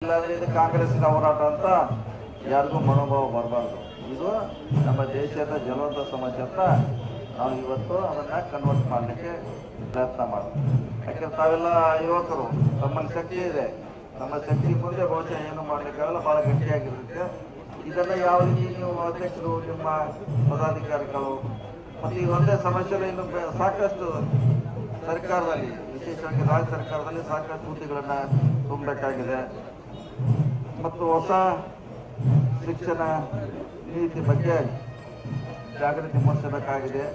ಇಲ್ಲಾಂದ್ರೆ ಇದು ಕಾಂಗ್ರೆಸ್ಸಿನ ಹೋರಾಟ ಅಂತ ಯಾರಿಗೂ ಮನೋಭಾವ ಬರಬಾರ್ದು ಇದು ನಮ್ಮ ದೇಶದ ಜಲವಂತ ಸಮಸ್ಯೆ ಅಂತ ನಾವು ಇವತ್ತು ಅದನ್ನ ಕನ್ವರ್ಟ್ ಮಾಡಲಿಕ್ಕೆ ಪ್ರಯತ್ನ ಮಾಡ್ತೀವಿ ಯಾಕಂದ್ರೆ ತಾವೆಲ್ಲ ಯುವಕರು ತಮ್ಮಲ್ಲಿ ಶಕ್ತಿ ಇದೆ ನಮ್ಮ ಶಕ್ತಿ ಮುಂದೆ ಬಹುಶಃ ಏನು ಮಾಡ್ಲಿಕ್ಕಾಗಲ್ಲ ಬಹಳ ಗಟ್ಟಿಯಾಗಿರುತ್ತೆ ಇದನ್ನ ಯಾವ ರೀತಿ ನೀವು ಅಧ್ಯಕ್ಷರು ನಿಮ್ಮ ಪದಾಧಿಕಾರಿಗಳು ಮತ್ತು ಈ ಒಂದೇ ಸಮಸ್ಯೆ ಇನ್ನು ಬೆ- ಸಾಕಷ್ಟು ಸರ್ಕಾರದಲ್ಲಿ ವಿಶೇಷವಾಗಿ ರಾಜ್ಯ ಸರ್ಕಾರದಲ್ಲಿ ಸಾಕಷ್ಟು ಹುದ್ದೆಗಳನ್ನ ತುಂಬಬೇಕಾಗಿದೆ ಮತ್ತು ಹೊಸ ಶಿಕ್ಷಣ ನೀತಿ ಬಗ್ಗೆ ಜಾಗೃತಿ ಮೂಡಿಸಬೇಕಾಗಿದೆ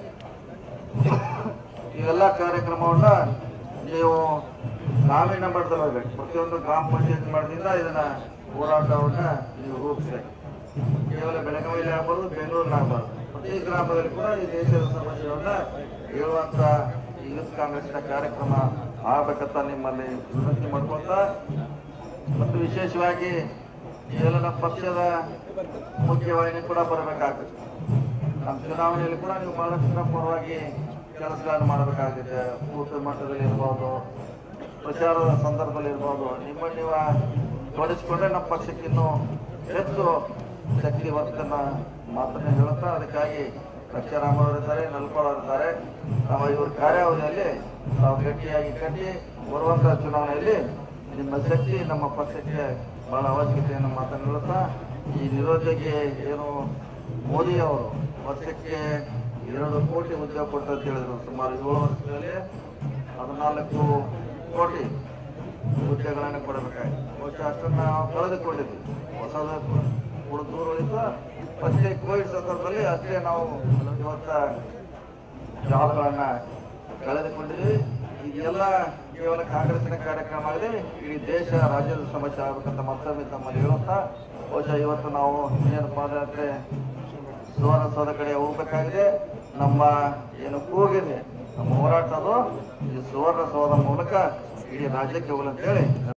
ಇವೆಲ್ಲ ಕಾರ್ಯಕ್ರಮವನ್ನ ನೀವು ಗ್ರಾಮೀಣ ಮಟ್ಟದಲ್ಲಿ ಹೋಗ್ಬೇಕು ಪ್ರತಿಯೊಂದು ಗ್ರಾಮ ಪಂಚಾಯತ್ ಮಟ್ಟದಿಂದ ಇದನ್ನ ಹೋರಾಟವನ್ನ ನೀವು ರೂಪಿಸಬೇಕು ಕೇವಲ ಬೆಳಗಾವಿಯಲ್ಲಿ ಆಗ್ಬೋದು ಬೆಂಗಳೂರಲ್ಲಿ ಆಗ್ಬಾರ್ದು ಪ್ರತಿ ಗ್ರಾಮದಲ್ಲಿ ಕೂಡ ಈ ದೇಶದ ಸಮಸ್ಯೆಯನ್ನ ಹೇಳುವಂತ ಈ ಯೂತ್ ಕಾಂಗ್ರೆಸ್ನ ಕಾರ್ಯಕ್ರಮ ಆಗ್ಬೇಕಂತ ನಿಮ್ಮಲ್ಲಿ ವಿನಂತಿ ಮಾಡ್ಕೊಂತ ಮತ್ತು ವಿಶೇಷವಾಗಿ ಎಲ್ಲ ನಮ್ಮ ಪಕ್ಷದ ಮುಖ್ಯವಾಹಿನಿ ಕೂಡ ಬರಬೇಕಾಗುತ್ತೆ ನಮ್ಮ ಚುನಾವಣೆಯಲ್ಲಿ ಕೂಡ ನೀವು ಬಹಳಷ್ಟು ನಮ್ಮ ಪರವಾಗಿ ಕೆಲಸಗಳನ್ನು ಮಾಡಬೇಕಾಗುತ್ತೆ ಬೂತ್ ಮಟ್ಟದಲ್ಲಿ ಇರ್ಬೋದು ಪ್ರಚಾರದ ಸಂದರ್ಭದಲ್ಲಿ ಇರ್ಬೋದು ನಿಮ್ಮ ನೀವು ತೊಡಗಿಸ್ಕೊಂಡ್ರೆ ನಮ್ಮ ಪಕ್ಷಕ್ಕೆ ಇನ್ನೂ ಹೆಚ್ಚು ಶಕ್ತಿ ವರ್ತನ ಮಾತನ್ನ ಹೇಳುತ್ತಾ ಅದಕ್ಕಾಗಿ ಲಕ್ಷರಾಮ್ ಅವರಿದ್ದಾರೆ ನಲ್ಕೋಳ್ ಅವರಿದ್ದಾರೆ ನಾವು ಇವ್ರ ಕಾರ್ಯಾವಧಿಯಲ್ಲಿ ನಾವು ಗಟ್ಟಿಯಾಗಿ ಕಟ್ಟಿ ಬರುವಂತಹ ಚುನಾವಣೆಯಲ್ಲಿ ನಿಮ್ಮ ಶಕ್ತಿ ನಮ್ಮ ಪಕ್ಷಕ್ಕೆ ಬಹಳ ಅವಶ್ಯಕತೆಯನ್ನು ಮಾತನ್ನು ಹೇಳುತ್ತಾ ಈ ನಿರುದ್ಯೋಗಿ ಏನು ಮೋದಿ ಅವರು ವರ್ಷಕ್ಕೆ ಎರಡು ಕೋಟಿ ಉದ್ಯೋಗ ಕೊಡ್ತಾರೆ ಅಂತ ಹೇಳಿದ್ರು ಸುಮಾರು ಏಳು ವರ್ಷದಲ್ಲಿ ಹದಿನಾಲ್ಕು ಕೋಟಿ ಹುದ್ದೆಗಳನ್ನು ಕೊಡಬೇಕಾಗಿದೆ ಬಹುಶಃ ಅಷ್ಟನ್ನು ನಾವು ಕಳೆದುಕೊಂಡಿದ್ವಿ ಹೊಸದ ಕೂಡ ದೂರ ಉಳಿತು ಅಷ್ಟೇ ಕೋವಿಡ್ ಸಂದರ್ಭದಲ್ಲಿ ಅಷ್ಟೇ ನಾವು ಇವತ್ತ ಜಾಬ್ಗಳನ್ನ ಕಳೆದುಕೊಂಡಿದ್ವಿ ಇದೆಲ್ಲ ಕೇವಲ ಕಾಂಗ್ರೆಸ್ಸಿನ ಕಾರ್ಯಕ್ರಮ ಆಗಿದೆ ಇಡೀ ದೇಶ ರಾಜ್ಯದ ಸಮಸ್ಯೆ ಆಗಬೇಕಂತ ಮತ್ತೊಮ್ಮೆ ತಮ್ಮಲ್ಲಿ ಹೇಳುತ್ತಾ ಬಹುಶಃ ಇವತ್ತು ನಾವು ಏನು ಪಾದಯಾತ್ರೆ ಸುವರ್ಣಸೌಧ ಕಡೆ ಹೋಗ್ಬೇಕಾಗಿದೆ ನಮ್ಮ ಏನು ಕೂಗಿದೆ ನಮ್ಮ ಹೋರಾಟ ಅದು ಈ ಸುವರ್ಣಸೌಧ ಮೂಲಕ ಇಡೀ ರಾಜ್ಯಕ್ಕೆ ಹೋಗಲು ಅಂತ ಹೇಳಿ